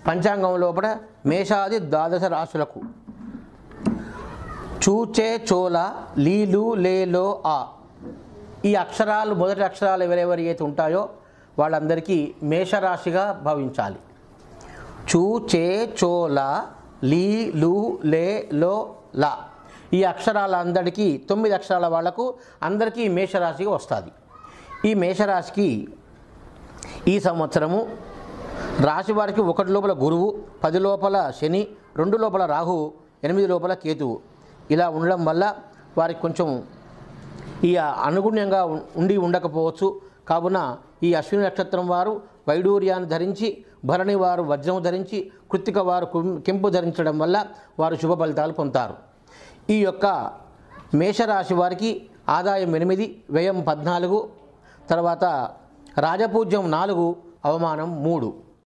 పంచాంగం లోపల మేషాది ద్వాదశ రాశులకు చూచే చోల లీలు లేలో ఆ ఈ అక్షరాలు మొదటి అక్షరాలు ఎవరెవరి అయితే ఉంటాయో వాళ్ళందరికీ మేషరాశిగా భావించాలి చూ చే చోల లీ లు లే లో లా ఈ అక్షరాలందరికీ తొమ్మిది అక్షరాల వాళ్లకు అందరికీ మేషరాశిగా వస్తుంది ఈ మేషరాశికి ఈ సంవత్సరము రాశి వారికి ఒకటి లోపల గురువు పది లోపల శని రెండు లోపల రాహు ఎనిమిది లోపల కేతువు ఇలా ఉండడం వల్ల వారికి కొంచెం ఈ అనుగుణ్యంగా ఉం- ఉండి ఉండకపోవచ్చు కావున ఈ అశ్విని నక్షత్రం వారు వైడూర్యాన్ని ధరించి భరణి వారు వజ్రం ధరించి కృత్తిక వారు కుం- కెంపు ధరించడం వల్ల వారు శుభ ఫలితాలు పొందుతారు ఈ యొక్క మేషరాశి వారికి ఆదాయం ఎనిమిది వ్యయం పద్నాలుగు తర్వాత రాజపూజ్యం నాలుగు అవమానం మూడు